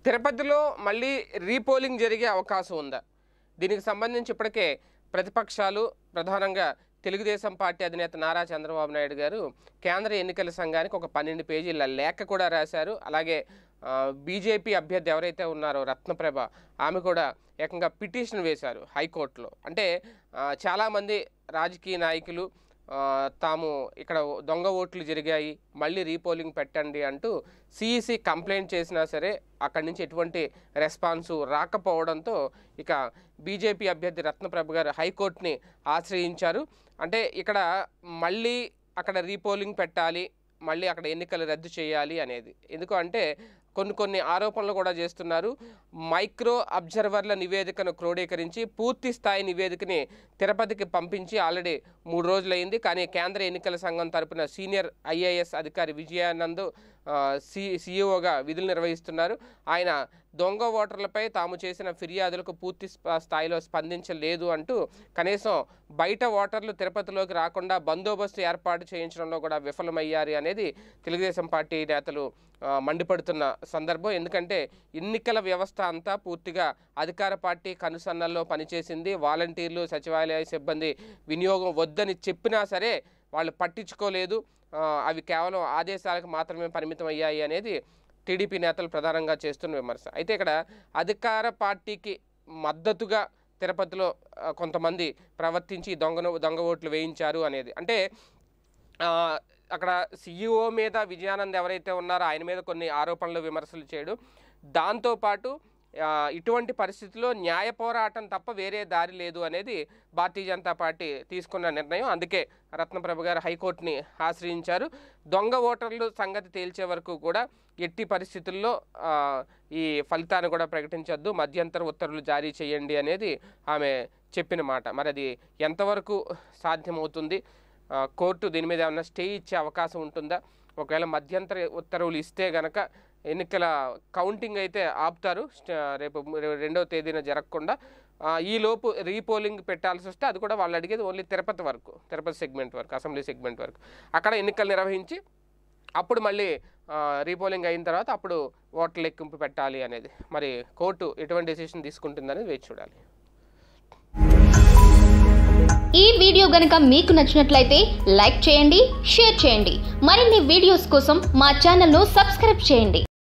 తిరుపతిలో మళ్ళీ రీపోలింగ్ జరిగే అవకాశం ఉందా దీనికి సంబంధించి ఇప్పటికే ప్రతిపక్షాలు ప్రధానంగా తెలుగుదేశం పార్టీ అధినేత నారా చంద్రబాబు నాయుడు గారు కేంద్ర ఎన్నికల సంఘానికి ఒక పన్నెండు పేజీల లేఖ కూడా రాశారు అలాగే ఆ, బీజేపీ అభ్యర్థి ఎవరైతే ఉన్నారో రత్నప్రభ ఆమె కూడా ఏకంగా పిటిషన్ వేశారు హైకోర్టులో అంటే ఆ, చాలామంది రాజకీయ నాయకులు ఆ, తాము ఇక్కడ దొంగ ఓట్లు జరిగాయి మళ్ళీ రీపోలింగ్ పెట్టండి అంటూ సిఈసి కంప్లైంట్ చేసినా సరే అక్కడి నుంచి ఎటువంటి రెస్పాన్సు రాకపోవడంతో ఇక బీజేపీ అభ్యర్థి రత్నప్రభ గారు హైకోర్టుని ఆశ్రయించారు అంటే ఇక్కడ మళ్ళీ అక్కడ రీపోలింగ్ పెట్టాలి మళ్ళీ అక్కడ ఎన్నికలు రద్దు చేయాలి అనేది ఎందుకు అంటే కొన్ని కొన్ని ఆరోపణలు కూడా చేస్తున్నారు మైక్రో అబ్జర్వర్ల నివేదికను క్రోడీకరించి పూర్తి స్థాయి నివేదికని తిరుపతికి పంపించి ఆల్రెడీ మూడు రోజులైంది కానీ కేంద్ర ఎన్నికల సంఘం తరపున సీనియర్ ఐఏఎస్ అధికారి విజయానంద్ ఆ, సి సిఇఓగా విధులు నిర్వహిస్తున్నారు ఆయన దొంగ ఓటర్లపై తాము చేసిన ఫిర్యాదులకు పూర్తి స్ప- స్థాయిలో స్పందించలేదు అంటూ కనీసం బయట ఓటర్లు తిరుపతిలోకి రాకుండా బందోబస్తు ఏర్పాటు చేయించడంలో కూడా విఫలమయ్యారు అనేది తెలుగుదేశం పార్టీ నేతలు ఆ, మండిపడుతున్న సందర్భం ఎందుకంటే ఎన్నికల వ్యవస్థ అంతా పూర్తిగా అధికార పార్టీ కనుసన్నల్లో పనిచేసింది వాలంటీర్లు సచివాలయ సిబ్బంది వినియోగం వద్దని చెప్పినా సరే వాళ్ళు పట్టించుకోలేదు ఆ, అవి కేవలం ఆదేశాలకు మాత్రమే పరిమితం అయ్యాయి అనేది టీడీపీ నేతలు ప్రధానంగా చేస్తున్న విమర్శ అయితే ఇక్కడ అధికార పార్టీకి మద్దతుగా తిరుపతిలో ఆ, కొంతమంది ప్రవర్తించి దొంగను దొంగ ఓట్లు వేయించారు అనేది అంటే ఆ, అక్కడ సిఇఓ మీద విజయానంద్ ఎవరైతే ఉన్నారో ఆయన మీద కొన్ని ఆరోపణలు విమర్శలు చేయడం దాంతోపాటు ఆ, ఇటువంటి పరిస్థితుల్లో న్యాయ పోరాటం తప్ప వేరే దారి లేదు అనేది భారతీయ జనతా పార్టీ తీసుకున్న నిర్ణయం అందుకే రత్నప్రభ గారు హైకోర్టుని ఆశ్రయించారు దొంగ ఓటర్లు సంగతి తేల్చే వరకు కూడా ఎట్టి పరిస్థితుల్లో ఆ, ఈ ఫలితాన్ని కూడా ప్రకటించొద్దు మధ్యంతర ఉత్తర్వులు జారీ చేయండి అనేది ఆమె చెప్పిన మాట మరి అది ఎంతవరకు సాధ్యమవుతుంది ఆ, కోర్టు దీని మీద ఏమైనా స్టే ఇచ్చే అవకాశం ఉంటుందా ఒకవేళ మధ్యంతర ఉత్తర్వులు ఇస్తే గనక ఎన్నికల కౌంటింగ్ అయితే ఆపుతారు స్ట- రేపు ము- రెండవ తేదీన జరగకుండా ఆ, ఈ లోపు రీపోలింగ్ పెట్టాల్సి వస్తే అది కూడా వాళ్ళు అడిగేది ఓన్లీ తిరుపతి వరకు తిరుపతి సెగ్మెంట్ వరకు అసెంబ్లీ సెగ్మెంట్ వరకు అక్కడ ఎన్నికలు నిర్వహించి అప్పుడు మళ్ళీ ఆ, రీపోలింగ్ అయిన తర్వాత అప్పుడు ఓట్ల లెక్కింపు పెట్టాలి అనేది మరి కోర్టు ఎటువంటి డెసిషన్ తీసుకుంటుందనేది వేచి చూడాలి ఈ వీడియో గనుక మీకు నచ్చినట్లయితే లైక్ చేయండి షేర్ చేయండి మరిన్ని వీడియోస్ కోసం మా ఛానల్ను సబ్స్క్రైబ్ చేయండి